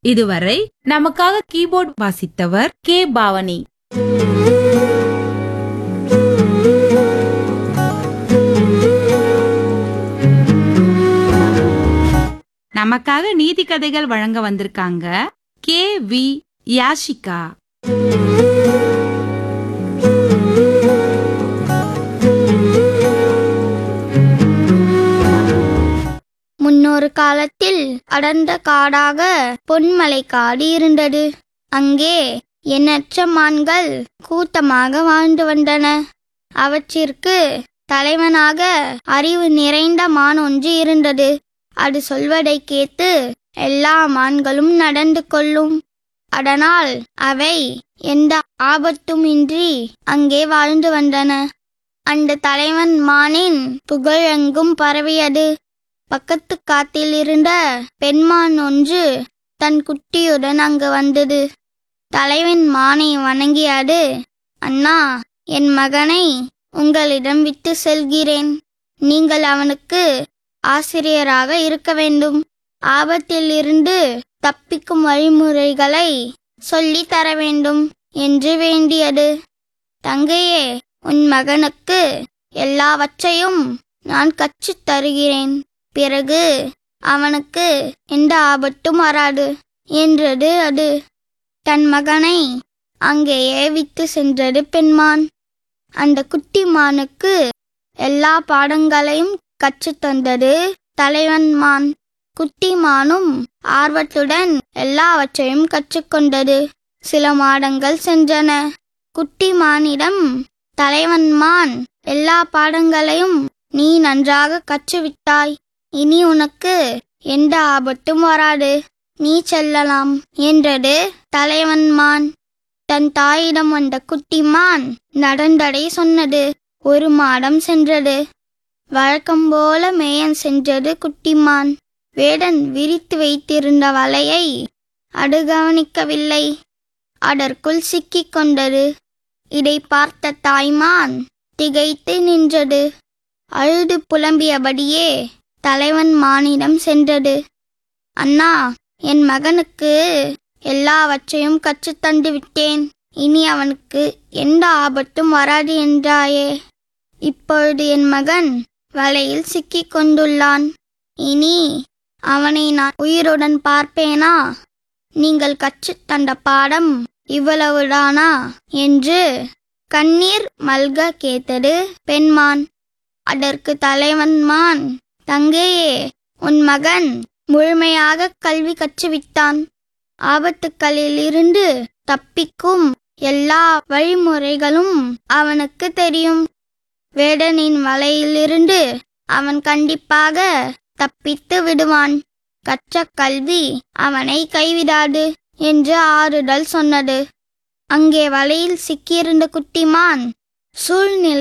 இதுவரை நமக்காக கீபோர்ட் வாசித்தவர் கே பாவனி நமக்காக நீதி கதைகள் வழங்க வந்திருக்காங்க கே வி யாஷிகா முன்னொரு காலத்தில் அடர்ந்த காடாக பொன்மலை காடு இருந்தது அங்கே எண்ணற்ற மான்கள் கூட்டமாக வாழ்ந்து வந்தன அவற்றிற்கு தலைவனாக அறிவு நிறைந்த மான் ஒன்று இருந்தது அது சொல்வதை கேட்டு எல்லா மான்களும் நடந்து கொள்ளும் அதனால் அவை எந்த ஆபத்துமின்றி அங்கே வாழ்ந்து வந்தன அந்த தலைவன் மானின் புகழ் எங்கும் பரவியது பக்கத்து காட்டில் இருந்த பெண்மான் ஒன்று தன் குட்டியுடன் அங்கு வந்தது தலைவன் மானை வணங்கியது அண்ணா என் மகனை உங்களிடம் விட்டு செல்கிறேன் நீங்கள் அவனுக்கு ஆசிரியராக இருக்க வேண்டும் ஆபத்தில் இருந்து தப்பிக்கும் வழிமுறைகளை சொல்லித் தர வேண்டும் என்று வேண்டியது தங்கையே உன் மகனுக்கு எல்லாவற்றையும் நான் கற்றுத் தருகிறேன் பிறகு அவனுக்கு எந்த ஆபத்தும் வராது என்றது அது தன் மகனை அங்கேயே விட்டு சென்றது பெண்மான் அந்த குட்டி மானுக்கு எல்லா பாடங்களையும் கற்றுத்தந்தது தலைவன் மான் குட்டி மானும் ஆர்வத்துடன் எல்லாவற்றையும் கற்றுக்கொண்டது சில மாதங்கள் சென்றன குட்டி மானிடம் தலைவன் மான் எல்லா பாடங்களையும் நீ நன்றாக கற்றுவிட்டாய் இனி உனக்கு எந்த ஆபத்தும் வராது நீ செல்லலாம் என்றது தலைவன் மான் தன் தாயிடம் வந்த குட்டி மான் நடந்தடை சொன்னது ஒரு மாடம் சென்றது வழக்கம் போல மேயன் சென்றது குட்டிமான் வேடன் விரித்து வைத்திருந்த வலையை அது கவனிக்கவில்லை அதற்குள் சிக்கிக் கொண்டது இதை பார்த்த தாய்மான் திகைத்து நின்றது அழுது புலம்பியபடியே தலைவன் மானிடம் சென்றது அண்ணா என் மகனுக்கு எல்லாவற்றையும் கற்றுத்தந்து விட்டேன் இனி அவனுக்கு எந்த ஆபத்தும் வராது என்றாயே இப்பொழுது என் மகன் வலையில் சிக்கிக் கொண்டுள்ளான் இனி அவனை நான் உயிருடன் பார்ப்பேனா நீங்கள் கற்றுத் தந்த பாடம் இவ்வளவுதானா என்று கண்ணீர் மல்க கேட்டது பெண்மான் அதற்கு தலைவன் மான் தங்கையே உன் மகன் முழுமையாக கல்வி கற்றுவிட்டான் ஆபத்துக்களில் இருந்து தப்பிக்கும் எல்லா வழிமுறைகளும் அவனுக்கு தெரியும் வேடனின் வலையிலிருந்து அவன் கண்டிப்பாக தப்பித்து விடுவான் கற்ற கல்வி அவனை கைவிடாது என்று ஆறுதல் சொன்னது அங்கே வலையில் சிக்கியிருந்த குட்டிமான் சூழ்நிலை